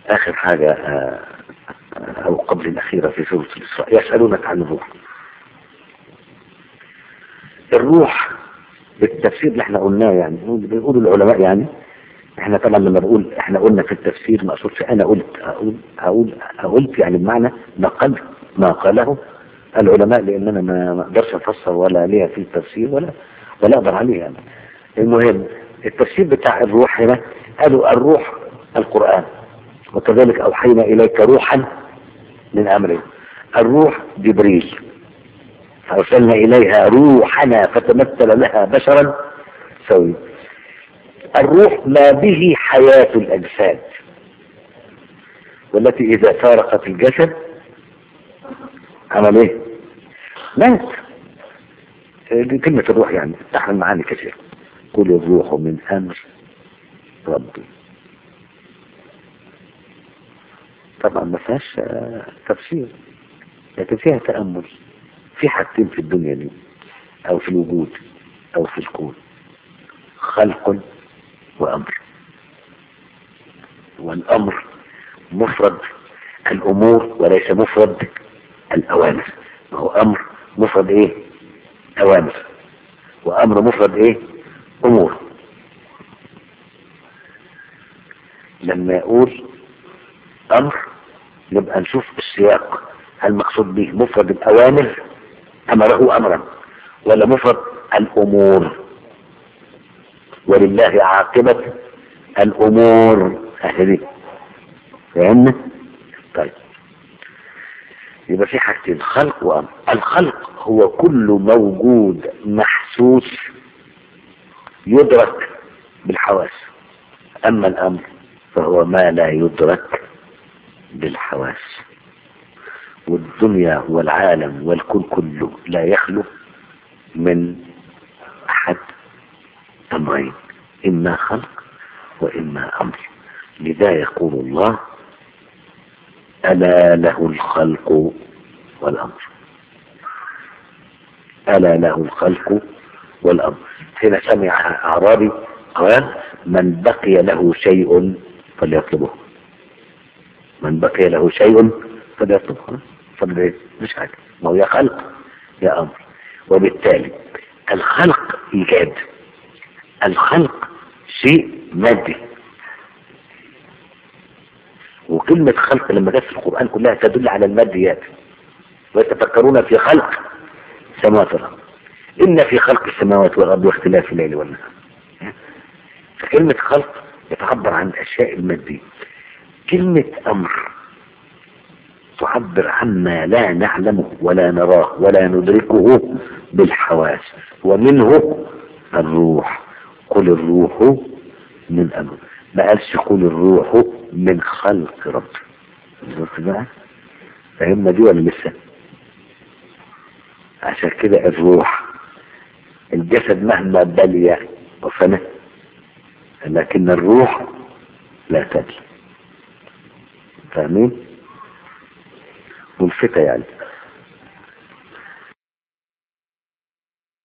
آخر حاجة آه، أو قبل الأخيرة في سورة الإسراء يسألونك عن الروح الروح بالتفسير اللي احنا قلناه يعني بيقول العلماء يعني احنا طبعا لما بقول احنا قلنا في التفسير ما اقصدش انا قلت اقول اقول قلت يعني بمعنى نقلت ما قاله العلماء لان انا ما ما اقدرش افسر ولا ليها في التفسير ولا ولا اقدر عليه يعني المهم التفسير بتاع الروح هنا قالوا الروح القرآن وكذلك أوحينا إليك روحا من أمرنا الروح جبريل فأرسلنا إليها روحنا فتمثل لها بشرا سويا الروح ما به حياة الأجساد والتي إذا فارقت الجسد عمل إيه؟ مات دي كلمة الروح يعني تحمل معاني كثيرة كل الروح من أمر ربي طبعا ما فيهاش آه، تفسير لكن فيها تأمل في حاجتين في الدنيا دي أو في الوجود أو في الكون خلق وأمر والأمر مفرد الأمور وليس مفرد الأوامر ما هو أمر مفرد إيه أوامر وأمر مفرد إيه أمور لما يقول أمر نبقى نشوف السياق هل مقصود به مفرد الأوامر أمره أمرا ولا مفرد الأمور ولله عاقبة الأمور أهدي فهمنا؟ طيب يبقى في حاجتين خلق وأمر الخلق هو كل موجود محسوس يدرك بالحواس أما الأمر فهو ما لا يدرك بالحواس والدنيا والعالم والكون كله لا يخلو من أحد أمرين إما خلق وإما أمر لذا يقول الله ألا له الخلق والأمر ألا له الخلق والأمر حين سمع أعرابي قال من بقي له شيء فليطلبه من بقي له شيء فليطلبه فضل ايه مش حاجة ما هو يا خلق يا أمر وبالتالي الخلق إيجاد الخلق شيء مادي وكلمة خلق لما جت في القرآن كلها تدل على الماديات ويتفكرون في خلق سماوات والأرض إن في خلق السماوات والأرض واختلاف الليل والنهار فكلمة خلق بتعبر عن الأشياء المادية كلمة أمر تعبر عما لا نعلمه ولا نراه ولا ندركه بالحواس ومنه الروح قل الروح من أمر ما قالش قل الروح من خلق رب شفت بقى فهمنا دي ولا لسه عشان كده الروح الجسد مهما بلي وفنى لكن الروح لا تبلي فاهمين ملفتة يعني